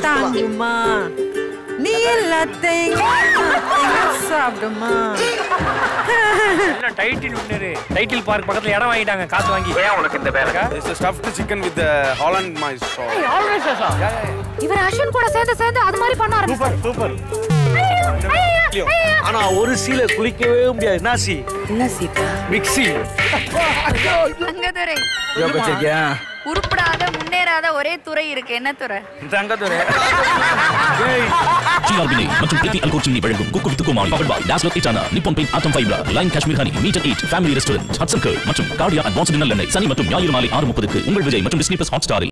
தாங்குமா நீ எல்லாத்தையும் சாப்பிடுமா டைட்டில் வின்னரு டைட்டில் பார்க் பக்கத்துல இடம் வாங்கிட்டாங்க காசு வாங்கி ஏன் உனக்கு இந்த வேலை It's a stuffed chicken with the Holland mice sauce. இவர் அஸ்வின் கூட சேர்ந்து சேர்ந்து அது மாதிரி பண்ண ஆரம்பிச்சாரு சூப்பர் ஆனா ஒரு சீல குளிக்கவே முடியாது என்ன சி என்ன சீக்கா மிக்ஸி தங்கதுரை யோகா வச்சிருக்கியா உருப்படாத முன்னேறாத ஒரே துறை இருக்கு என்ன துறை தங்கத்துறை சிஆர்பினை மற்றும் பிரீத்தி அல்கோ சின்னி வழங்கும் cook with Comali powered by டாஸ்லோ இட்டானா நிப்பான் பெயிண்ட் ஆட்டம் ஃபைப்ரா லைன் Kashmir honey meet and eat family restaurant Hatsun கர் மற்றும் கார்டியா அட்வான்ஸ் நல்லெண்ணெய் சனி மற்றும் ஞாயிறு மாலை ஆறு முப்பதுக்கு உங்கள் விஜய் மற்றும் டிஸ்னி பிளஸ் ஹாட் ஸ்டாரில்